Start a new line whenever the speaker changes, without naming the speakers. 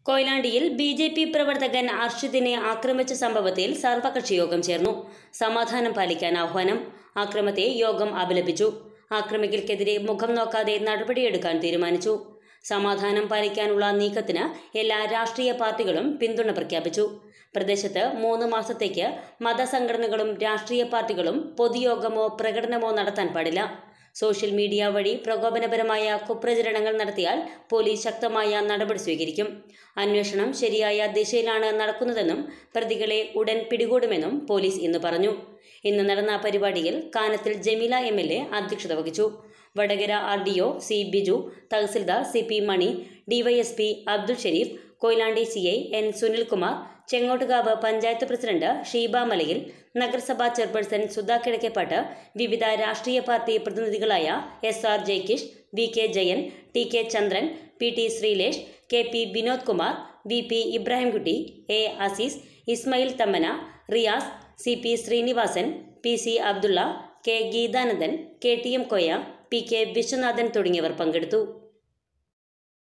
കൊയിലാണ്ടിയിൽ B J P പ്രവർത്തകൻ അർഷിദിനെ ആക്രമിച്ച സംഭവത്തിൽ സർവകക്ഷി യോഗം ചേർന്നു സമാധാനം പാലിക്കാൻ ആഹ്വാനം ആക്രമത്തെ യോഗം അപലപിച്ചു ആക്രമികൾക്കെതിരെ മുഖം നോക്കാതെ നടപടിയെടുക്കാൻ തീരുമാനിച്ചു സമാധാനം പാലിക്കാനുള്ള നീക്കത്തിന് എല്ലാ രാഷ്ട്രീയ പാർട്ടികളും പിന്തുണ പ്രഖ്യാപിച്ചു പ്രദേശത്ത് മൂന്ന് മാസത്തേക്ക് മതസംഘടനകളും രാഷ്ട്രീയ പാർട്ടികളും പൊതുയോഗമോ പ്രകടനമോ നടത്താൻ പാടില്ല സോഷ്യൽ മീഡിയ വഴി പ്രകോപനപരമായ കുപ്രചരണങ്ങൾ നടത്തിയാൽ പോലീസ് ശക്തമായ നടപടി സ്വീകരിക്കും അന്വേഷണം ശരിയായ ദിശയിലാണ് നടക്കുന്നതെന്നും പ്രതികളെ ഉടൻ പിടികൂടുമെന്നും പോലീസ് ഇന്ന് പറഞ്ഞു ഇന്ന് നടന്ന പരിപാടിയിൽ Kanathil Jameela M L A അധ്യക്ഷത വഹിച്ചു Vadakara R D O C Biju തഹസിൽദാർ C P Mani DYSP Abdul Sharif Koyilandy C I N Sunilkumar Chengottukavu panchayat president Sheeba Malayil നഗരസഭാ ചെയർപേഴ്സൺ സുധാ കിഴക്കേപ്പാട്ട് വിവിധ രാഷ്ട്രീയ പാർട്ടി പ്രതിനിധികളായ S R Jaikish V K Jayan T K Chandran P T Sreelesh K P Vinod Kumar V P Ibrahimkutty A Aziz Ismail Thammana Riyas C P Sreenivasan P C Abdulla K Geethanandan K T M Koya P K Viswanathan തുടങ്ങിയവർ പങ്കെടുത്തു